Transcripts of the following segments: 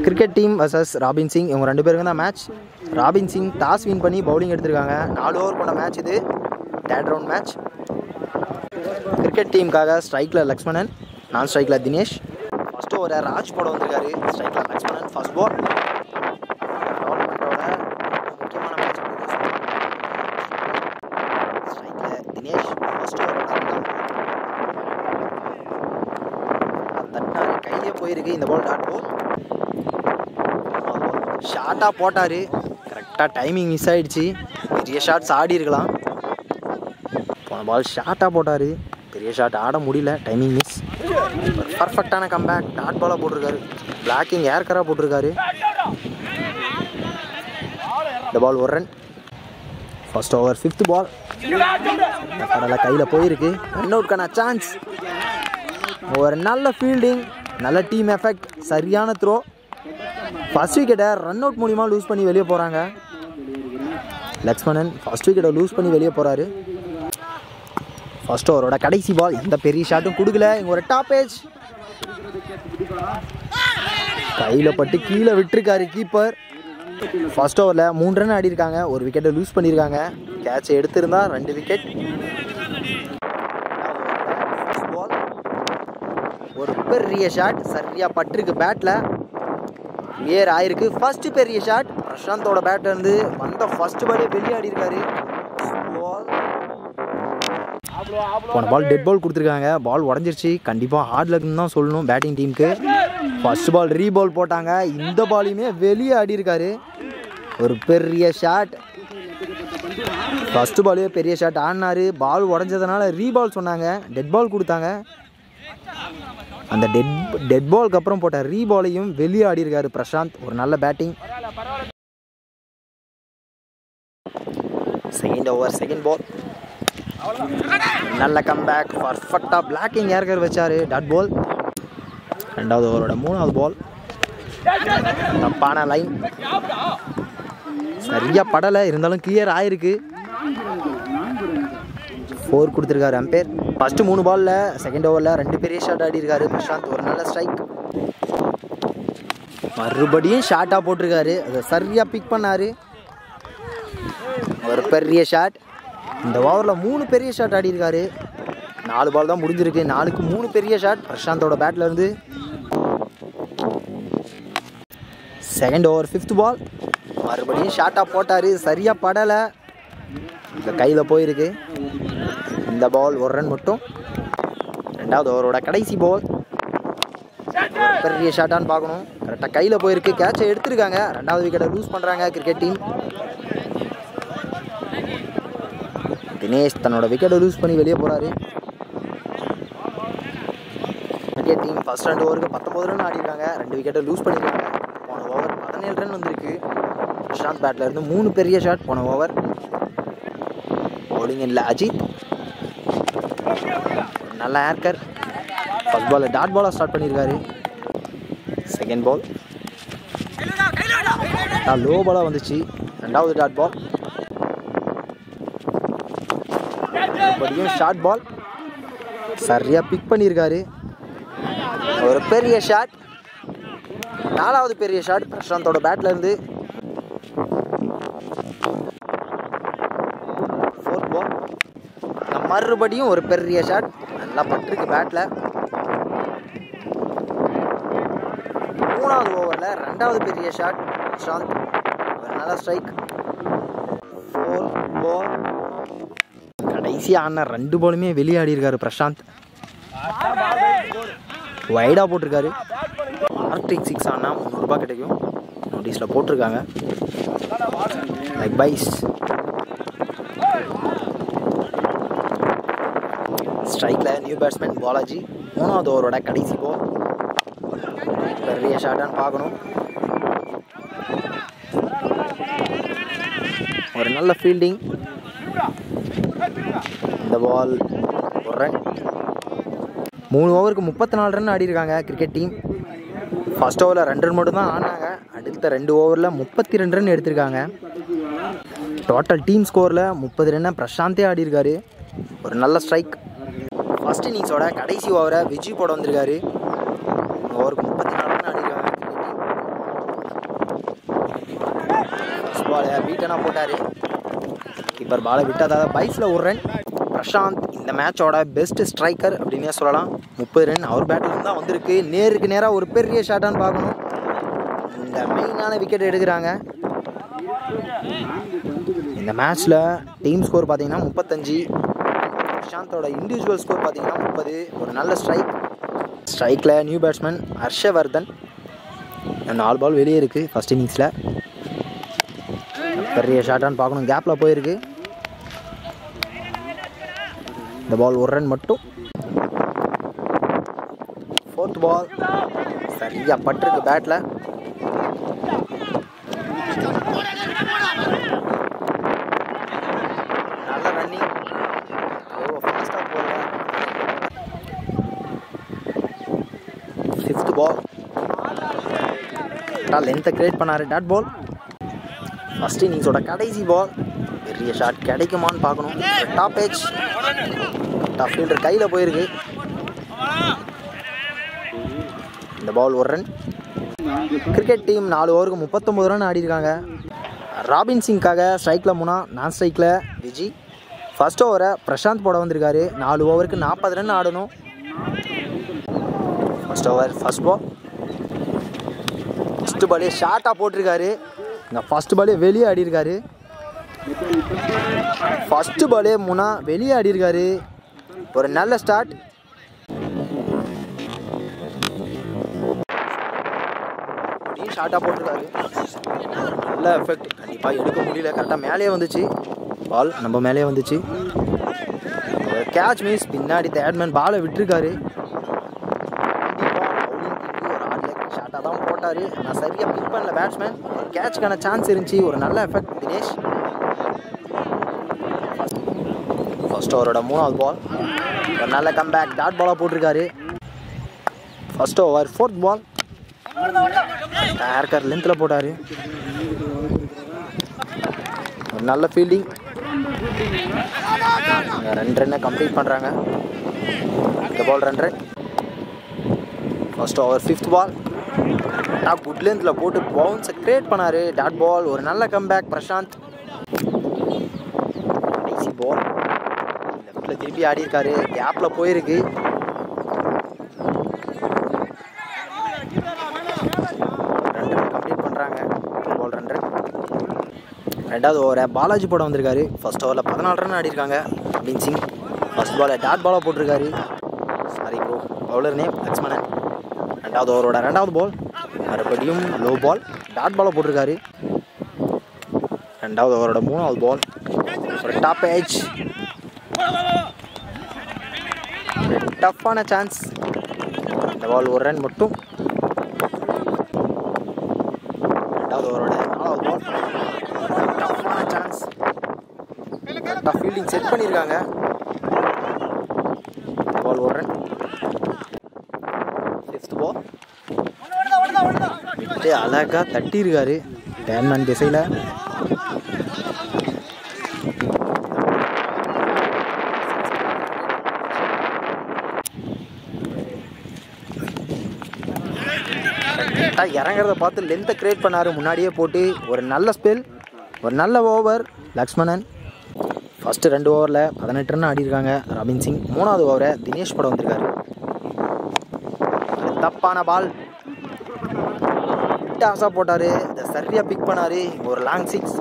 Cricket team versus Robin Singh இவங்க ரெண்டு பேருக்கும் தான் match Robin Singh toss win பண்ணி பவுலிங் எடுத்திருக்காங்க நாலு ஓவர் கொண்ட மேட்ச் இது தேர்ட் ரவுண்ட் மேட்ச் கிரிக்கெட் டீமுக்காக ஸ்ட்ரைக்கில் லக்ஷ்மணன் நான் ஸ்ட்ரைக்கில் தினேஷ் ஃபர்ஸ்ட் ஓவரை ராஜ் போட வந்திருக்காரு ஸ்ட்ரைக்கில் லக்ஷ்மணன் ஃபர்ஸ்ட் பால் டோர்னமெண்ட்டோட முக்கியமான மேட்ச் ஸ்ட்ரைக்கில் தினேஷ் ஃபர்ஸ்ட் ஓவரோட தட்டினாரு கையிலே போயிருக்கு இந்த பால் டாட் பால் ஷார்ட்டாக போட்டார் கரெக்டாக டைமிங் மிஸ் ஆயிடுச்சு பெரிய ஷாட்ஸ் ஆடி இருக்கலாம் போன பால் ஷார்ட்டாக போட்டார் பெரிய ஷாட் ஆட முடியல டைமிங் மிஸ் பர்ஃபெக்டான கம்பேக் டாட் பாலாக போட்டிருக்காரு பிளாக்கிங் ஏர்கராக போட்டிருக்காரு இந்த பால் ஒரு run first over fifth ball கடலை கையில் போயிருக்கு ரன் அவுட்கான சான்ஸ் ஒரு நல்ல ஃபீல்டிங் நல்ல டீம் எஃபெக்ட் சரியான த்ரோ ஃபர்ஸ்ட் விக்கெட்டை ரன் அவுட் மூலிமா லூஸ் பண்ணி வெளியே போகிறாங்க லக்ஷ்மணன் ஃபர்ஸ்ட் விக்கெட்டை லூஸ் பண்ணி வெளியே போகிறாரு ஃபர்ஸ்ட் ஓவரோட கடைசி பால் எந்த பெரிய ஷாட்டும் கொடுக்கல இங்கே ஒரு டாப் ஏஜ் கையில் பட்டு கீழே விட்டுருக்காரு கீப்பர் ஃபர்ஸ்ட் ஓவரில் மூணு ரன் ஆடி இருக்காங்க ஒரு விக்கெட்டை லூஸ் பண்ணியிருக்காங்க கேட்சை எடுத்திருந்தா ரெண்டு விக்கெட் ஒரு பெரிய ஷாட் சரியா பட்டிருக்கு பேட்டில் கிளியர் ஆயிருக்கு ஃபர்ஸ்ட் பெரிய ஷாட் பிரசாந்தோட பேட் இருந்து வந்த ஃபர்ஸ்ட் பாலே வெளியாடி இருக்காரு போன பால் டெட் பால் கொடுத்துருக்காங்க பால் உடஞ்சிருச்சு கண்டிப்பாக ஹார்ட் லக்னு தான் சொல்லணும் பேட்டிங் டீமுக்கு ஃபர்ஸ்ட் பால் ரீ பால் போட்டாங்க இந்த பாலையுமே வெளியே ஆடி இருக்காரு ஒரு பெரிய ஷாட் ஃபர்ஸ்ட் பாலே பெரிய ஷாட் ஆடினாரு பால் உடஞ்சதுனால ரீ பால் சொன்னாங்க டெட் பால் கொடுத்தாங்க அந்த டெட் டெட் பாலுக்கு அப்புறம் போட்ட ரீ பாலையும் வெளியே ஆடி இருக்காரு பிரசாந்த் ஒரு நல்ல batting second over second ball நல்ல கம்பேக் பர்ஃபெக்டாக பிளாக்கிங் ஏர்கர் வச்சாரு டாட் பால் ரெண்டாவது ஓவரோட மூணாவது பால் தப்பான லைன் சரியா படலை இருந்தாலும் கிளியர் ஆயிருக்கு ஃபோர் கொடுத்துருக்காரு அம்பேர் ஃபஸ்ட்டு மூணு பாலில் செகண்ட் ஓவரில் ரெண்டு பெரிய ஷாட் ஆடி இருக்காரு பிரசாந்த் ஒரு நல்ல ஸ்ட்ரைக் மறுபடியும் ஷார்ட்டாக போட்டிருக்காரு அதை சரியாக பிக் பண்ணார் ஒரு பெரிய ஷாட் இந்த ஓவரில் மூணு பெரிய ஷாட் ஆடி இருக்காரு நாலு பால் தான் முடிஞ்சிருக்கு நாலுக்கு மூணு பெரிய ஷாட் பிரசாந்தோட பேட்டில் இருந்து செகண்ட் ஓவர் ஃபிஃப்த் பால் மறுபடியும் ஷார்ட்டாக போட்டார் சரியாக படலை இந்த கையில் போயிருக்கு இந்த பால் ஒரு ரன் மட்டும் ரெண்டாவது ஓவரோட கடைசி பால் பெரிய ஷாட்டான்னு பார்க்கணும் கரெக்டாக கையில் போயிருக்கு கேட்சை எடுத்திருக்காங்க ரெண்டாவது விக்கெட்டை லூஸ் பண்ணுறாங்க கிரிக்கெட் டீம் தினேஷ் தன்னோட விக்கெட்டை லூஸ் பண்ணி வெளியே போகிறாரு கிரிக்கெட் டீம் ஃபர்ஸ்ட் ரெண்டு ஓவருக்கு பத்தொம்பது ரன் ஆடிருக்காங்க ரெண்டு விக்கெட்டை லூஸ் பண்ணியிருக்காங்க போன ஓவர் பதினேழு ரன் வந்திருக்கு பிரசாந்த் பேட்டில் இருந்து மூணு பெரிய ஷாட் போன ஓவர் பவுலிங் இல்லை அஜித் நல்ல ஏர்கர் ஃபர்ஸ்ட் பால் டாட் பாலாக ஸ்டார்ட் பண்ணியிருக்காரு செகண்ட் பால் லோ பாலாக வந்துச்சு ரெண்டாவது டாட் பால் மறுபடியும் ஷார்ட் பால் சரியாக பிக் பண்ணியிருக்காரு ஒரு பெரிய ஷாட் நாலாவது பெரிய ஷாட் பிரசாந்தோட பேட்ல இருந்து ஃபோர்த் பால் மறுபடியும் ஒரு பெரிய ஷாட் நல்லா பட்டிருக்கு பேட்டில் மூணாவது ஓவரில் ரெண்டாவது பெரிய ஷாட் பிரசாந்த் ஒரு நல்ல ஸ்ட்ரைக் ஃபோர் பால் கடைசியாக ஆன ரெண்டு பாலுமே வெளியாடி இருக்காரு பிரசாந்த் வைடாக போட்டிருக்காரு ஆர்டிக் சிக்ஸ் ஆனால் முந்நூறுரூபா கிடைக்கும் நோட்டீஸில் போட்டிருக்காங்க லைக் பைஸ் ஸ்ட்ரைக்கில் நியூ பேட்ஸ்மேன் பாலாஜி மூணாவது ஓவரோட கடைசி பால் பெரிய ஷாட்டான்னு பார்க்கணும் ஒரு நல்ல ஃபீல்டிங் இந்த பால் ஒரு ரன் மூணு ஓவருக்கு முப்பத்தி நாலு ரன் ஆடிருக்காங்க கிரிக்கெட் டீம் ஃபர்ஸ்ட் ஓவரில் ரெண்டு ரன் மட்டும் தான் ஆடினாங்க அடுத்த ரெண்டு ஓவரில் முப்பத்தி ரெண்டு ரன் எடுத்திருக்காங்க டோட்டல் டீம் ஸ்கோரில் முப்பது ரன்னை பிரசாந்தே ஆடிருக்காரு ஒரு நல்ல ஸ்ட்ரைக் ஃபர்ஸ்ட் இன்னிங்ஸோட கடைசி ஓவரை விஜய் போட வந்திருக்காரு ஓவருக்கு முப்பத்தி நாலு ரன் ஆடிருக்காங்க cricket team. பாலை பீட்டனா போட்டார் கீப்பர் பாலை விட்டதால பைஸில் ஒரு ரன் பிரசாந்த் இந்த மேட்சோட பெஸ்ட் ஸ்ட்ரைக்கர் அப்படின்னே சொல்லலாம் முப்பது ரன் அவர் பேட்டில் தான் வந்திருக்கு நேருக்கு நேராக ஒரு பெரிய ஷாட்டான்னு பார்க்கணும் இந்த மெயினான விக்கெட் எடுக்கிறாங்க இந்த மேட்ச்சில் டீம் ஸ்கோர் பார்த்தீங்கன்னா முப்பத்தஞ்சு பிரசாந்தோட இண்டிவிஜுவல் ஸ்கோர் பார்த்தீங்கன்னா முப்பது ஒரு நல்ல ஸ்ட்ரைக் ஸ்ட்ரைக்கில் நியூ பேட்ஸ்மேன் ஹர்ஷவர்தன் நாலு பால் வெளியே இருக்குது ஃபஸ்ட் இன்னிங்ஸில் பெரிய ஷாட்டான்னு பார்க்கணும் கேப்பில் போயிருக்கு இந்த பால் ஒரு ரன் மட்டும் ஃபோர்த் பால் சரியா பட்டிருக்கு பேட்டில் நல்ல ரன்னிங் எவ்வளோ ஃபாஸ்ட்டாக போகல ஃபிஃப்த் பால் கரெக்டாக லென்த்தை கிரியேட் பண்ணார் டாட் பால் ஃபஸ்ட் இன்னிங்ஸோட கடைசி பால் பெரிய ஷாட் கிடைக்குமான்னு பார்க்கணும் டாப் ஏஜ் டாப் ஃபீல்டர் கையில் போயிருக்கு இந்த பால் ஒரு ரன் கிரிக்கெட் டீம் நாலு ஓவருக்கு முப்பத்தொம்பது ரன் ஆடிருக்காங்க ராபின் சிங்காக ஸ்ட்ரைக்கில் முனா நான் ஸ்ட்ரைக்கில் விஜி ஃபர்ஸ்ட் ஓவரை பிரசாந்த் போட வந்திருக்காரு நாலு ஓவருக்கு நாற்பது ரன் ஆடணும் first over first ball first பாலே ஷார்ட்டாக போட்டிருக்காரு இந்த ஃபஸ்ட்டு பாலே வெளியே ஆடிருக்காரு ஃபஸ்ட்டு பாலே முனா வெளியே ஆடிருக்காரு ஒரு நல்ல ஸ்டார்ட் அப்படியும் ஷார்ட்டாக போட்டிருக்காரு நல்ல எஃபெக்ட் கண்டிப்பாக எடுக்க முடியல கரெக்டாக மேலேயே வந்துச்சு பால் நம்ம மேலேயே வந்துச்சு கேட்ச் மீன்ஸ் பின்னாடி தேட்மேன் பாலை விட்டுருக்காரு ஒரு ஆறு லெக் ஷார்ட்டாக தான் போட்டார் ஆனால் சரியாக பிக் பண்ணல பேட்ஸ்மேன் ஒரு கேட்ச்க்கான சான்ஸ் இருந்துச்சு ஒரு நல்ல எஃபெக்ட் தினேஷ் ஃபர்ஸ்ட் ஓவரோட மூணாவது பால் ஒரு நல்ல கம்பேக் டாட் பாலாக போட்டிருக்காரு first over fourth ball yorker லென்த்தில் போட்டார் ஒரு நல்ல ஃபீல்டிங் ரெண்டு ரன்னை கம்ப்ளீட் பண்ணுறாங்க இந்த பால் ரெண்டு run first over fifth ball top good லென்த்தில் போட்டு பவுன்ஸை கிரியேட் பண்ணார் டாட் பால் ஒரு நல்ல கம்பேக் பிரசாந்த் கடைசி பால் லெஃப்டில் திருப்பி ஆடி இருக்காரு கேப்பில் போயிருக்கு ரெண்டு ரன் கம்ப்ளீட் பண்ணுறாங்க பால் ரெண்டு ரன் ரெண்டாவது ஓவரை பாலாஜி போட வந்திருக்காரு ஃபர்ஸ்ட் ஓவரில் பதினாலு ரன் ஆடிருக்காங்க அபின் சிங் ஃபர்ஸ்ட் பாலை டாட் பாலாக போட்டிருக்காரு sorry bro bowler name Lakshmanan ரெண்டாவது ஓவரோட ரெண்டாவது பால் மறுபடியும் லோ பால் டாட் பாலாக போட்டிருக்காரு ரெண்டாவது ஓவரோட மூணாவது பால் ஒரு டாப் ஏஜ் டஃப்பான சான்ஸ் இந்த பால் ஒரு ரன் மட்டும் ரெண்டாவது ஓவரோட நாலாவது பால் டஃப்பான சான்ஸ் கரெக்டாக ஃபீல்டிங் செட் பண்ணியிருக்காங்க பால் ஒரு ரன் ஃபிஃப்த் பால் விட்டு அழகாக தட்டியிருக்காரு பேட்மேன் திசையில் கரெக்டாக இறங்குறத பார்த்து லென்த்தை கிரியேட் பண்ணார் முன்னாடியே போட்டு ஒரு நல்ல ஸ்பெல் ஒரு நல்ல ஓவர் லக்ஷ்மணன் ஃபஸ்ட்டு ரெண்டு ஓவரில் பதினெட்டு ரன் ஆடிருக்காங்க ரபின் சிங் மூணாவது ஓவரை தினேஷ் படம் வந்திருக்காரு ஒரு தப்பான பால் டாஸாக போட்டார் இதை சரியாக பிக் பண்ணார் ஒரு லாங் சிக்ஸ்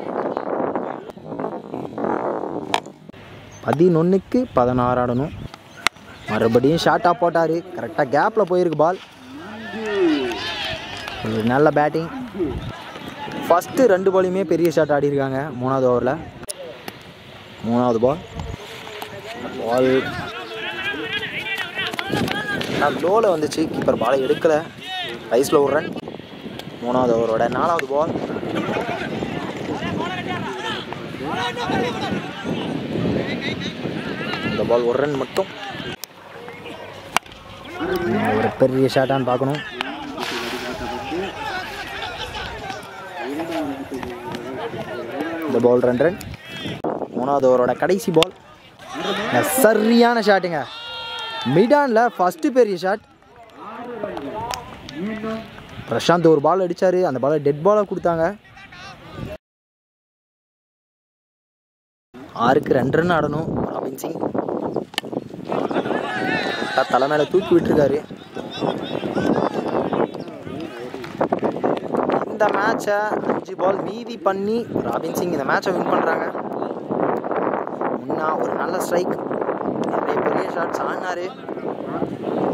பதினொன்றுக்கு பதினாறு ஆடணும் மறுபடியும் ஷார்ட்டாக போட்டார் கரெக்டாக கேப்பில் போயிருக்கு பால் ஒரு நல்ல பேட்டிங் ஃபஸ்ட்டு ரெண்டு பாலையுமே பெரிய ஷாட் ஆடிருக்காங்க மூணாவது ஓவரில் மூணாவது பால் பால் லோவில் வந்துச்சு கீப்பர் பாலை எடுக்கலை ரைஸில் ஒரு ரன் மூணாவது ஓவரோட நாலாவது பால் இந்த பால் ஒரு ரன் மட்டும் ஒரு பெரிய ஷாட்டான்னு பார்க்கணும் இந்த பால் ரெண்டு ரன் மூணாவது ஓவரோட கடைசி பால் சரியான ஷாட்டுங்க மிடானில் ஃபஸ்ட்டு பெரிய ஷாட் பிரசாந்த் ஒரு பால் அடித்தார் அந்த பாலை டெட் பாலாக கொடுத்தாங்க ஆறுக்கு ரெண்டு ரன் ஆடணும் ராபின் சிங் கரெக்டாக தலை மேலே தூக்கி விட்டுருக்காரு இந்த மேட்சை அஞ்சு பால் மீதி பண்ணி ராபின் சிங் இந்த மேட்சை வின் பண்ணுறாங்க முன்னா ஒரு நல்ல ஸ்ட்ரைக் நிறைய பெரிய ஷாட்ஸ் ஆடினாரு